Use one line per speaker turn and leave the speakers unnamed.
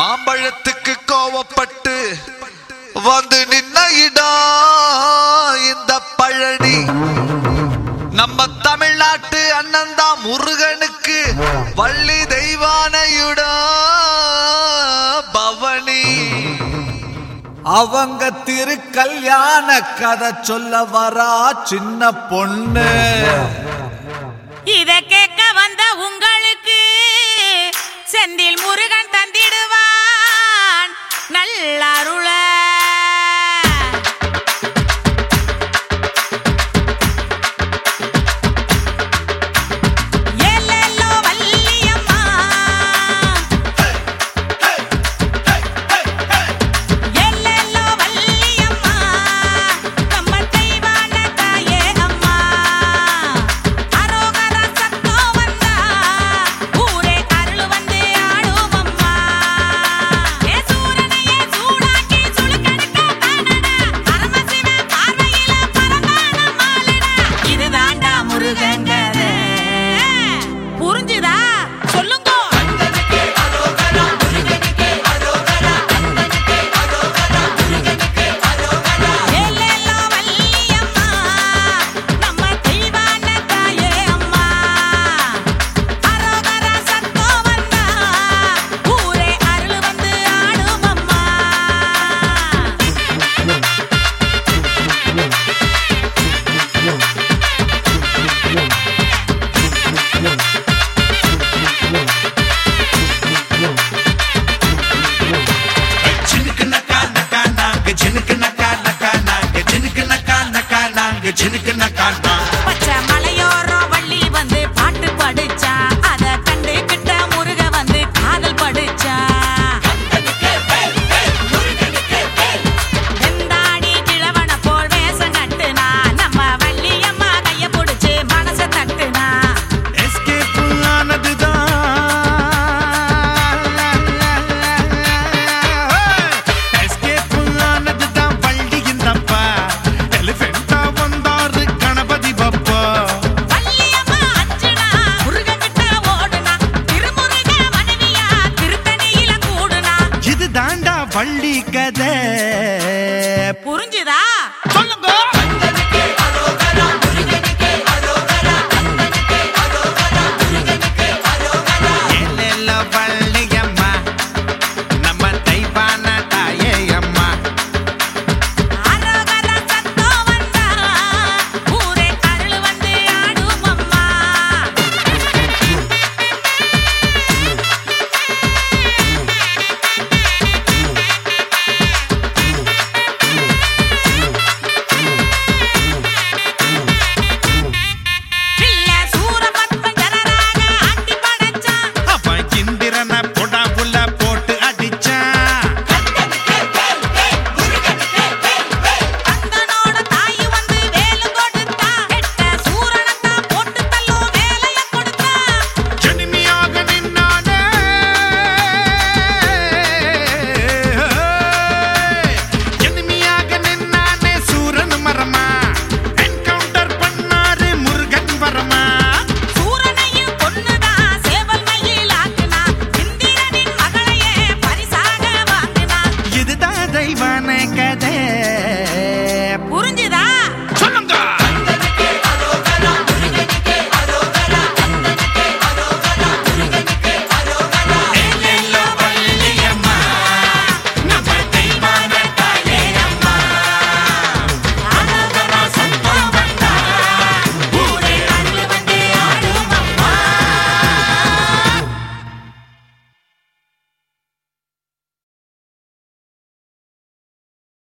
மாம்பழத்துக்கு கோவப்பட்டு வந்து நின்ன இடம் இந்த பழனி நம்ம தமிழ்நாட்டு அண்ணன் தான் முருகனுக்கு வள்ளி தெய்வானையுடா பவனி அவங்க திரு கல்யாண கதை சொல்ல வரா சின்ன பொண்ணு
இத கேட்க வந்த உங்களுக்கு செந்தில் முருகன் தந்திடுவான் நல்லருள ஏலேலோ வள்ளியம்மா ஏலேலோ வள்ளியம்மா நம்ம தெய்வான தாயே அம்மா அரோகர சத்தம் வந்தா ஊரே அருள் வந்து ஆடும் அம்மா ஏ சூரனையே சூடாக்கி சுளுக்கெடுக்க தானடா பரமசிவ பார்வையில பரந்தான மாலடா இதுதான்டா முருகங்கதே புரிஞ்சுதா சொல்லுங்க ஏலேலோ வள்ளியம்மா நம்ம தெய்வான தாயே அம்மா அரோகர சத்தம் வந்தா ஊரே அருள் வந்து ஆடும் அம்மா
ஜினுக்கு நக்கா நக்கா நாங்க ஜினுக்கு நக்கா நக்கா நாங்க ஜினுக்கு நக்கா நக்கா நாங்க ஜினுக்கு நக்கா நா
பச்சை மலையோரம் வள்ளி வந்து பாட்டு படிச்சா அத கண்டுகிட்ட முருக வந்து காதல் படிச்சா வெந்தாடி கிழவன போல் வேஷம் கட்டுனா நம்ம வள்ளியம்மா கைய புடிச்சு மனச தட்டுனா
எஸ்கேப் ஆனதுதான் எஸ்கேப் ஆனதுதான் பள்ளியின் தப்பா எலிஃபென்டா வந்தாரு கணபதி பப்பா
வள்ளியம்மா அஞ்சுனா முருகன்கிட்ட ஓடுனா திருமுருக மனைவியா திருத்தணியில கூடுனா
இது தாண்டா பள்ளி கதை